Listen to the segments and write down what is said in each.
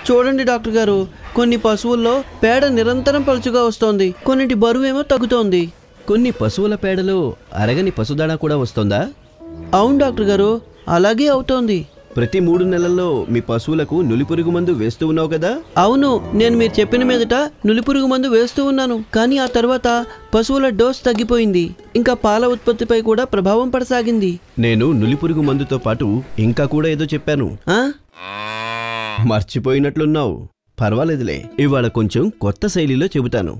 చూడండి డాక్టర్ గారు కొన్ని పశువుల్లో పేడ నిరంతరం పలుచుగా వస్తోంది కొన్నిటి బరువేమో తగ్గుతోంది కొన్ని పశువుల పేడలో అరగని పశుదాణ కూడా వస్తోందా అవును డాక్టర్ గారు అలాగే అవుతోంది ప్రతి మూడు నెలల్లో మీ పశువులకు నులిపురుగు మందు వేస్తూ ఉన్నావు కదా అవును నేను మీరు చెప్పిన మీదట నులిపురుగు మందు వేస్తూ ఉన్నాను కానీ ఆ తర్వాత పశువుల డోస్ తగ్గిపోయింది ఇంకా పాల ఉత్పత్తిపై కూడా ప్రభావం పడసాగింది నేను నులిపురుగు మందుతో పాటు ఇంకా కూడా ఏదో చెప్పాను ఆ మర్చిపోయినట్లున్నావు పర్వాలేదులే ఇవాళ కొంచెం కొత్త శైలిలో చెబుతాను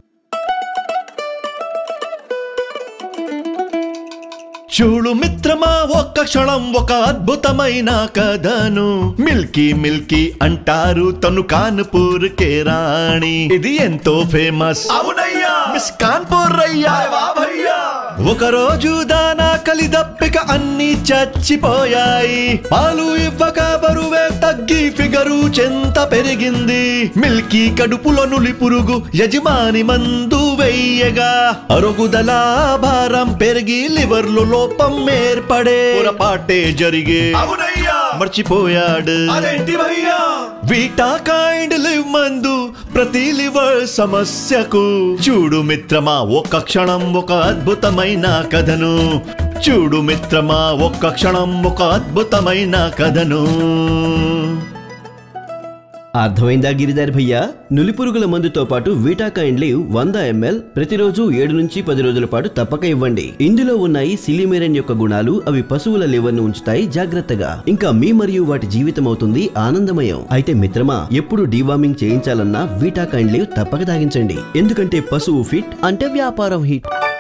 చూడు మిత్రమా ఒక్క క్షణం ఒక అద్భుతమైన కథను మిల్కీ మిల్కీ అంటారు తను కాన్పూర్ కే రాణి ఇది ఎంతో ఫేమస్ అవునయ్యా మిస్ కాన్పూర్ అయ్యా ఒక రోజు దానా కలిదప్పిక అన్ని చచ్చిపోయాయి పాలు ఇవ్వక బరువే తగ్గి ఫిగరు చెంత పెరిగింది మిల్కీ కడుపులో నులి పురుగు యజమాని మందు వెయ్యగా అరుగుదల భారం పెరిగి లివర్ లో లోపం ఏర్పడే పొరపాటే జరిగే అవునయ్యా మర్చిపోయాడు అదేంటి భయ్యా వీటా కైండ్ లివ్ మందు ప్రతి లివర్ సమస్యకు చూడు మిత్రమా ఒక్క క్షణం ఒక అద్భుతమైన కథను చూడు మిత్రమా ఒక్క క్షణం ఒక అద్భుతమైన కథను అర్థమైందా గిరిదారి భయ్యా నులిపురుగుల మందుతో పాటు వీటాకైండ్ లీవ్ వంద ఎంఎల్ ప్రతిరోజు ఏడు నుంచి పది రోజుల పాటు తప్పక ఇవ్వండి ఇందులో ఉన్నాయి సిలిమెరన్ యొక్క గుణాలు అవి పశువుల లివర్ ను ఉంచుతాయి జాగ్రత్తగా ఇంకా మీ మరియు వాటి జీవితం అవుతుంది ఆనందమయం అయితే మిత్రమా ఎప్పుడు డీవార్మింగ్ చేయించాలన్నా వీటాకైండ్ లీవ్ తప్పక తాగించండి ఎందుకంటే పశువు ఫిట్ అంటే వ్యాపారం హిట్